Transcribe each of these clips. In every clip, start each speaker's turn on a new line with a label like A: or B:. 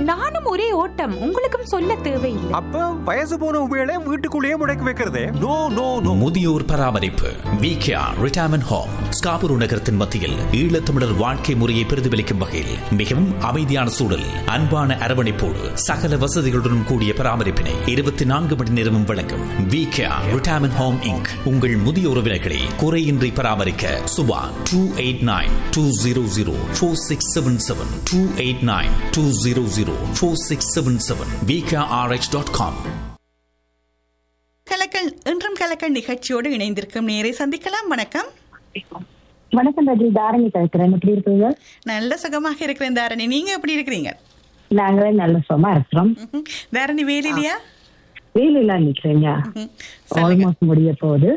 A: நானும் ஒரே ஓட்டம் உங்களுக்கும் சொல்ல தேவையில்லை
B: அப்ப வயசு போன உபயோக வீட்டுக்குள்ளேயே முடக்கி வைக்கிறதே நோ நோ நோ
C: முதியோர் பராமரிப்பு விகேஆர் ரிட்டையர்மெண்ட் ஹோம் ஸ்காபுரு நகரத்தின் மத்தியில் ஈழத்தமிழர் வாழ்க்கை முறையை பிரதிபலிக்கும் வகையில் மிகவும் அமைதியான சூழல் அன்பான அரவணைப்போடு சகல வசதிகளுடன் கூடிய பராமரிப்பினை இருபத்தி நான்கு மணி நேரமும் வழங்கும் விகேஆர் ரிட்டையர்மெண்ட் ஹோம் இங்க் உங்கள் முதிய உறவினர்களை குறையின்றி பராமரிக்க Subha two eight nine two zero zero four six seven seven two eight nine two zero zero four six seven seven VKRH dot com
D: கலக்கல் இன்றும் கலக்கல் நிகழ்ச்சியோடு இணைந்திருக்கும் நேரை சந்திக்கலாம் வணக்கம்
E: வணக்கம் ராஜி தாரணி பேசுறேன் எப்படி இருக்கீங்க
D: நல்ல சுகமாக இருக்கிறேன் தாரணி நீங்க எப்படி இருக்கிறீங்க
E: நாங்களே நல்ல சுகமா இருக்கிறோம்
D: ம்ஹும். தாரணி வேலையிலையா
E: வெயிலெல்லாம் நிக்கிறீங்க
D: ம்ஹும். சொல்லுங்க
E: ஆல்மோஸ்ட் முடிய போகுது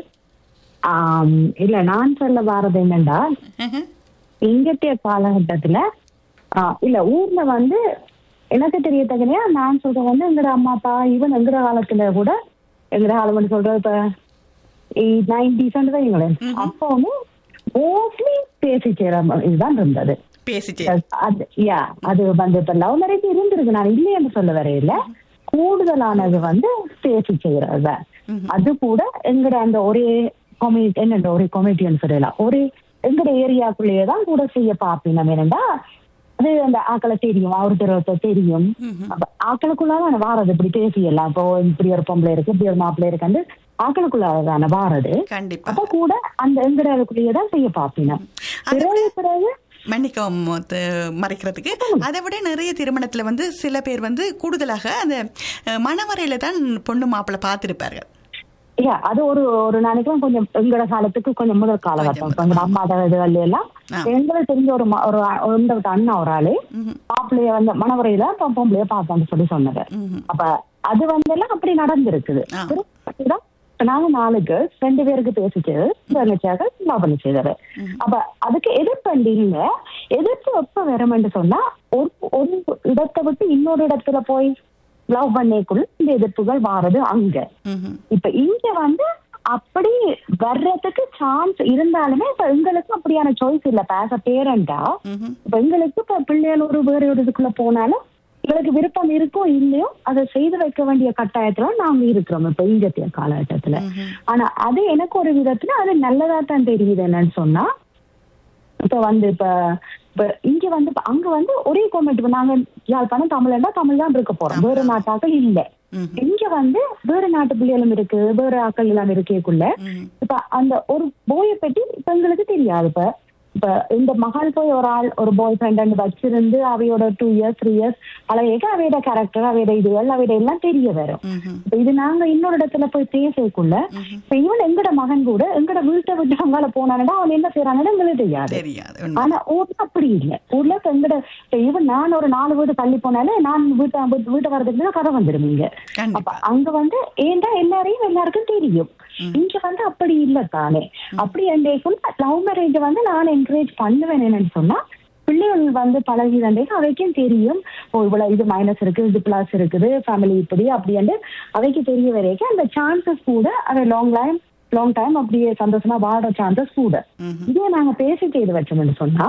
E: ஆம், இல்ல நான் சொல்ல வாரது என்னண்டா
D: ம்ஹும்.
E: இங்கத்திய காலகட்டத்துல ஆ, இல்ல ஊர்ல வந்து எனக்கு தெரிய தகனையா நான் சொல்றது வந்து எங்கட அம்மா அப்பா ஈவன் எங்கட காலத்துல கூட எங்கட காலம் சொல்றது இப்ப நைன்டிஸ் வைங்களேன் அப்போ வந்து மோஸ்ட்லி பேசி சேர இதுதான் இருந்தது
D: பேசிட்டே
E: அது யா அது வந்து இப்ப லவ் மேரேஜ் இருந்திருக்கு நான் இல்லைன்னு சொல்ல வரையில கூடுதலானது வந்து பேசி செய்யறது அது கூட எங்கட அந்த ஒரே கம்யூனிட்டி என்ன ஒரே கம்யூனிட்டின்னு சொல்லலாம் ஒரே எங்கட ஏரியாக்குள்ளேயே தான் கூட செய்ய பாப்பினம் என்னண்டா அது அந்த ஆக்களை தெரியும் அவருக்கு ஒருத்தர் தெரியும் அப்ப ஆக்களுக்குள்ளாதான் வாரது இப்படி பேசியலாம் இப்போ இப்படி ஒரு பொம்பளை இருக்கு இப்படி ஒரு மாப்பிள்ளை இருக்கு ஆக்களுக்குள்ளாதான வாரது
D: கண்டிப்பா
E: அப்ப கூட அந்த எங்கடக்குள்ளேயே தான் செய்ய பாப்பினம்
D: அதை
E: பிறகு பிறகு
D: மன்னிக்கவும் த- மறைக்கிறதுக்கு அதை விட நிறைய திருமணத்துல வந்து சில பேர் வந்து கூடுதலாக அந்த அஹ், மணவரையில தான் பொண்ணு மாப்பிள்ளை பார்த்திருப்பார்கள்
E: இல்ல அது ஒரு ஒரு நாளைக்கு கொஞ்சம் எங்கட காலத்துக்கு கொஞ்சம் முதல் காலகட்டம் இப்ப எங்கட அம்மா இதுகள் எல்லாம்
D: ஆ.
E: எங்களுக்கு தெரிஞ்ச ஒரு ம- ஒரு ஆ- இந்த வீட்டு அண்ணா ஒரு ஆளு மாப்பிள்ளைய வந்து மணவரையில பொ- பொம்பளைய பார்ப்போம்னு சொல்லி சொன்னது அப்ப அது வந்து எல்லாம் அப்படி நடந்திருக்குது
D: ஆ.
E: அப்படிதான் இப்ப நாங்க நாலு கேர்ள்ஸ் ரெண்டு பேருக்கு பேசிட்டு நினைச்சாக லவ் பண்ணி செய்தது அப்ப அதுக்கு எதிர்ப்பு இல்ல எதிர்ப்பு எப்ப வரும்னு சொன்னா ஒரு ஒரு இடத்தை விட்டு இன்னொரு இடத்துல போய் லவ் பண்ணிக்குள்ள இந்த எதிர்ப்புகள் வாரது அங்க
D: ம்ஹும்.
E: இப்ப இங்க வந்து அப்படி வர்றதுக்கு சான்ஸ் இருந்தாலுமே இப்ப எங்களுக்கு அப்படியான சாய்ஸ் இல்ல பேச பேரண்டா
D: ம்ஹும்.
E: இப்ப எங்களுக்கு இப்ப பிள்ளைகள் ஒரு வேற ஒரு இதுக்குள்ள போனாலும் எங்களுக்கு விருப்பம் இருக்கோ இல்லையோ அதை செய்து வைக்க வேண்டிய கட்டாயத்துல நாங்க இருக்கிறோம் இப்ப இங்கத்திய காலகட்டத்துல ஆனா அது எனக்கு ஒரு விதத்துல அது நல்லதா தான் தெரியுது என்னன்னு சொன்னா இப்ப வந்து இப்ப இப்ப இங்க வந்து இப்ப அங்க வந்து ஒரே கவர்மெண்ட் இப்ப நாங்க யாழ்ப்பாணம் தமிழ்னா தமிழ் தான் இருக்க போறோம் வேற நாட்டாக்கள் இல்ல இங்க வந்து வேற நாட்டு பிள்ளைகளும் இருக்கு வேற ஆக்கள் எல்லாம் இருக்கேக்குள்ள இப்ப அந்த ஒரு போய பற்றி இப்ப எங்களுக்கு தெரியாது இப்ப இப்ப இந்த மகள் போய் ஒரு ஆள் ஒரு பாய் ஃப்ரெண்ட் வச்சிருந்து அவையோட டூ இயர்ஸ் த்ரீ இயர்ஸ் அழகேக்க அவையோட கேரக்டர் அவையோட இதுகள் அவையோட எல்லாம் தெரிய வரும் இப்ப இது நாங்க இன்னொரு இடத்துல போய் பேசக்குள்ள இப்ப இவன் எங்கட மகன் கூட எங்கட வீட்டை விட்டு அங்கால போனானடா அவன் என்ன செய்யறான்னு எங்களுக்கு தெரியாது
D: தெரியாது உண்மை.
E: ஆனா ஊர்ல அப்படி இல்ல ஊர்ல இப்ப எங்கட இப்ப இவன் நான் ஒரு நாலு வீடு தள்ளி போனாலே நான் வீட்டை வீட்டு- வீட்டை வரதுக்கு கதை வந்துருவீங்க
D: கண்டிப்பா.
E: அப்ப அங்க வந்து ஏன்டா எல்லாரையும் எல்லாருக்கும் தெரியும் இங்க வந்து அப்படி இல்ல தானே அப்படி லவ் மேரேஜ் வந்து நான் என்கரேஜ் பண்ணுவேன் என்னன்னு சொன்னா பிள்ளைகள் வந்து பழகி தண்டேக்கு அவைக்கும் தெரியும் ஓ இவ்வளவு இது மைனஸ் இருக்கு இது பிளஸ் இருக்குது ஃபேமிலி இப்படி அப்படின்ட்டு அவைக்கு தெரிய வரைக்கும் அந்த சான்சஸ் கூட அதை லாங் டைம் லாங் டைம் அப்படியே சந்தோஷமா வாழற சான்சஸ் கூட இதே நாங்க பேசி செய்து வச்சோம்னு சொன்னா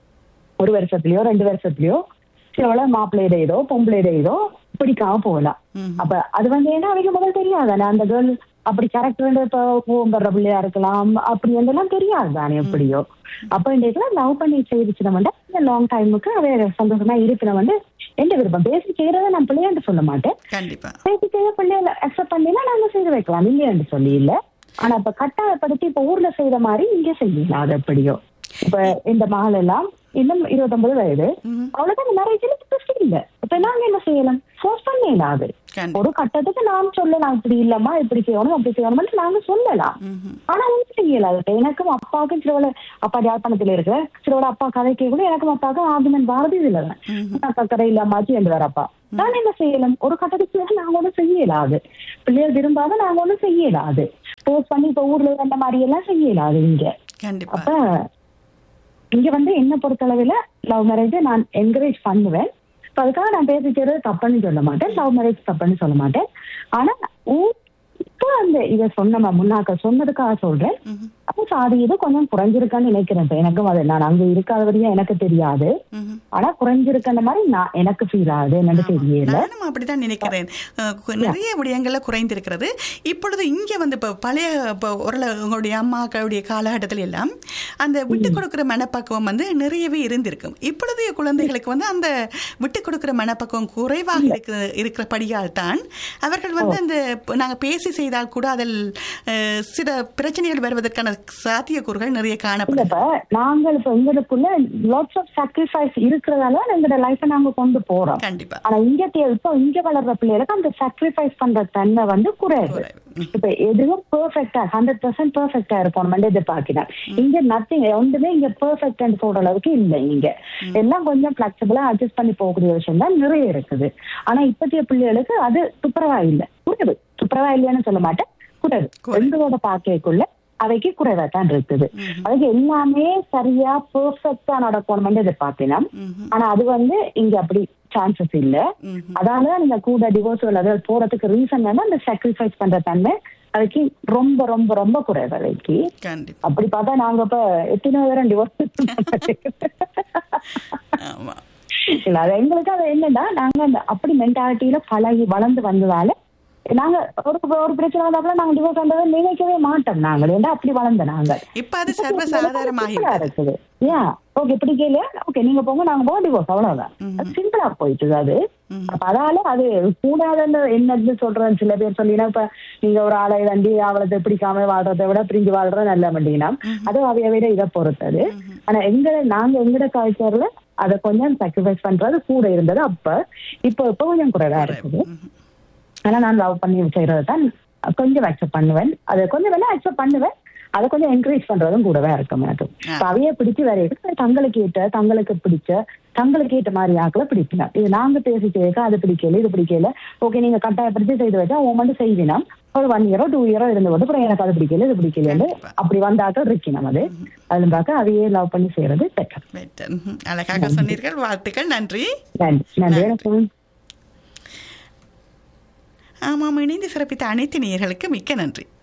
E: ஒரு வருஷத்துலயோ ரெண்டு வருஷத்துலயோ சில மாப்பிள்ளையோட இதோ பொம்பளையோட இதோ பிடிக்காம போகலாம் அப்ப அது வந்து ஏன்னா அவங்க முதல் தெரியாதானே அந்த கேர்ள் அப்படி கேரக்டர் இப்ப பூம்படுற பிள்ளையா இருக்கலாம் அப்படி எல்லாம் தெரியாது தானே எப்படியோ அப்ப இந்த இதுல லவ் பண்ணி செய்திச்சு வந்து இந்த லாங் டைமுக்கு அவ சந்தோஷமா இருக்கிற வந்து எந்த விருப்பம் பேசி செய்யறத நான் பிள்ளையாண்டு சொல்ல மாட்டேன்
D: கண்டிப்பா
E: பேசி செய்ய பிள்ளைகளை அக்செப்ட் பண்ணினா நாங்க செய்து வைக்கலாம் இல்லையாண்டு சொல்லி இல்ல ஆனா இப்ப கட்டாயப்படுத்தி இப்ப ஊர்ல செய்த மாதிரி இங்க செய்யலாம் அது எப்படியோ இப்ப இந்த மகள் எல்லாம் இன்னும் இருபத்தொன்பது வயது அவ்வளவுதான் மேரேஜ்ல இன்ட்ரெஸ்ட் இல்ல இப்ப நாங்க என்ன செய்யலாம் ஃபோர்ஸ் பண்ணலாம் அது
D: கண்டிப்பா.
E: ஒரு கட்டத்துக்கு நாம் சொல்லலாம் இப்படி இல்லம்மா இப்படி செய்யணும் அப்படி செய்யணும்னு நாங்க சொல்லலாம் ஆனா ஒன்றும் செய்யல இப்ப எனக்கும் அப்பாவுக்கும் சிலவள அப்பா யாழ்ப்பாணத்துல இருக்கிற சிலவள அப்பா கதைக்கு கூட எனக்கும் அப்பாவுக்கும் ஆர்குமெண்ட் வாரது இதுலதான் அப்பா கதை இல்லாமாச்சு என்று வேற அப்பா நான் என்ன செய்யலாம் ஒரு கட்டத்துக்கு மேல நாங்க ஒண்ணும் செய்யலாது பிள்ளைகள் விரும்பாத நாங்க ஒண்ணும் செய்யலாது போஸ்ட் பண்ணி இப்ப ஊர்ல அந்த மாதிரி எல்லாம் செய்யலாது இங்க
D: கண்டிப்பா
E: அப்ப இங்க வந்து என்ன பொறுத்தளவுல லவ் மேரேஜ் நான் என்கரேஜ் பண்ணுவேன் இப்ப அதுக்காக நான் பேசிக்கிறது தப்புன்னு சொல்ல மாட்டேன் லவ் மேரேஜ் தப்புன்னு சொல்ல மாட்டேன் ஆனா ஊர் இப்ப அந்த இத சொன்ன முன்னாக்க சொன்னதுக்காக சொல்றேன் அப்போ சாதி இது கொஞ்சம் குறைஞ்சிருக்கான்னு நினைக்கிறேன் இப்ப எனக்கும் அது நான் அங்க இருக்காத வரையும் எனக்கு தெரியாது ஆனா குறைஞ்சிருக்கிற மாதிரி நான் எனக்கு ஃபீல் ஆகுது என்னன்னு தெரியல
D: நானும் அப்படித்தான் நினைக்கிறேன் அஹ் கு- நிறைய விடயங்கள்ல குறைந்திருக்கிறது இப்பொழுது இங்க வந்து இப்போ பழைய இப்போ ஓரளவு உங்களுடைய அம்மாக்களுடைய காலகட்டத்தில் எல்லாம் அந்த விட்டு கொடுக்கிற மனப்பக்குவம் வந்து நிறையவே இருந்திருக்கும் இப்பொழுதைய குழந்தைகளுக்கு வந்து அந்த விட்டு கொடுக்கிற மனப்பக்குவம் குறைவாக இருக்கிற இருக்கிறபடியால் தான் அவர்கள் வந்து அந்த இப்ப நாங்க பேசி செய்தால் கூட அதில் அஹ், சில பிரச்சனைகள் வருவதற்கான சாத்தியக்கூறுகள் நிறைய
E: இல்ல
D: காணப்படும்
E: இப்ப நாங்கள் இப்ப எங்களுக்குள்ள லாட்ஸ் ஆஃப் சாக்ரிஃபைஸ் இருக்கிறதால எங்களோட லைஃப நாங்க கொண்டு போறோம்
D: கண்டிப்பா
E: ஆனா இங்க தே- இப்ப இங்க வளர்ற பிள்ளைகளுக்கு அந்த சாக்ரிஃபைஸ் பண்ற தன்மை வந்து குறையுது
D: குறைவு.
E: இப்ப எதுவும் பெர்ஃபெக்டா ஹண்ட்ரட் பர்சன்ட் பெர்ஃபெக்டா இருக்கணும் எதிர்பார்க்கிறேன் இங்க நத்திங் ஒன்றுமே இங்க பெர்ஃபெக்ட் சொல்ற அளவுக்கு இல்ல இங்க எல்லாம் கொஞ்சம் பிளெக்சிபிளா அட்ஜஸ்ட் பண்ணி போகக்கூடிய விஷயம் தான் நிறைய இருக்குது ஆனா இப்பத்திய பிள்ளைகளுக்கு அது துப்புரவா இல்ல குறைவு துப்புரவா இல்லைன்னு சொல்ல மாட்டேன் குறைவு எங்களோட பாக்கைக்குள்ள அவைக்கு குறைவா தான் இருக்குது அதுக்கு எல்லாமே சரியா பெர்ஃபெக்டா நடக்கணும்னு எதிர்பார்க்கலாம் ஆனா அது வந்து இங்க அப்படி சான்சஸ் இல்ல அதனால நீங்க கூட டிவோர்ஸ் அதாவது போறதுக்கு ரீசன் வந்து அந்த சாக்ரிஃபைஸ் பண்ற தன்மை அதுக்கு ரொம்ப ரொம்ப ரொம்ப குறைவு அவைக்கு
D: கண்டிப்பா
E: அப்படி பார்த்தா நாங்க இப்ப எத்தனை பேரும் டிவோர்ஸ்
D: ஆமா
E: இல்ல அது எங்களுக்கு அது என்னன்னா நாங்க அந்த அப்படி மென்டாலிட்டியில பழகி வளர்ந்து வந்ததால நாங்க ஒரு ஒரு பிரச்சனை வந்தாப்புல நாங்க டிவோர்ஸ் பண்றதை நினைக்கவே மாட்டோம் நாங்கள் ஏன்னா அப்படி வளர்ந்த நாங்க
D: இப்ப அது சர்வசாதாரணமாகி
E: சிம்பிளா இருக்குது ஏன் ஓகே இப்படி கேள்வியா ஓகே நீங்க போங்க நாங்க போக டிவோர்ஸ் அவ்வளவுதான் அது சிம்பிளா போயிட்டு அது அப்ப அதால அது கூடாதுன்னு என்னன்னு சொல்றேன் சில பேர் சொல்லினா இப்ப நீங்க ஒரு ஆளை தண்டி அவளை பிடிக்காம வாழ்றதை விட பிரிஞ்சு வாழ்றது நல்ல மாட்டீங்கன்னா அது அவைய விட இதை பொறுத்தது ஆனா எங்க நாங்க எங்கட கல்ச்சர்ல அதை கொஞ்சம் சாக்ரிஃபைஸ் பண்றது கூட இருந்தது அப்ப இப்ப இப்ப கொஞ்சம் குறைவா இருக்குது ஆனா நான் லவ் பண்ணி செய்யறது தான் கொஞ்சம் அக்செப்ட் பண்ணுவேன் அதை கொஞ்சம் வேணா அக்செப்ட் பண்ணுவேன் அதை கொஞ்சம் என்கரேஜ் பண்றதும் கூடவே இருக்கும் எனக்கு இப்ப அவைய பிடிச்சு வேற எடுத்து தங்களுக்கு ஏற்ற தங்களுக்கு பிடிச்ச தங்களுக்கு ஏற்ற மாதிரி ஆக்களை பிடிக்கலாம் இது நாங்க பேசி கேட்க அது பிடிக்கல இது பிடிக்கல ஓகே நீங்க கட்டாயப்படுத்தி செய்து வச்சா உன் மட்டும் செய்வினா ஒரு ஒன் இயரோ டூ இயரோ இருந்து போது அப்புறம் எனக்கு அது பிடிக்கல இது பிடிக்கல அப்படி வந்தாக்கள் இருக்கணும் அது அதுல பார்க்க அதையே லவ் பண்ணி செய்யறது பெட்டர்
D: Better. ம்ஹும். அழகாக சொன்னீர்கள் வாழ்த்துக்கள் நன்றி
E: நன்றி நன்றி எனக்கு
D: ஆமாம் இணைந்து சிறப்பித்த அனைத்து நேயர்களுக்கு மிக்க நன்றி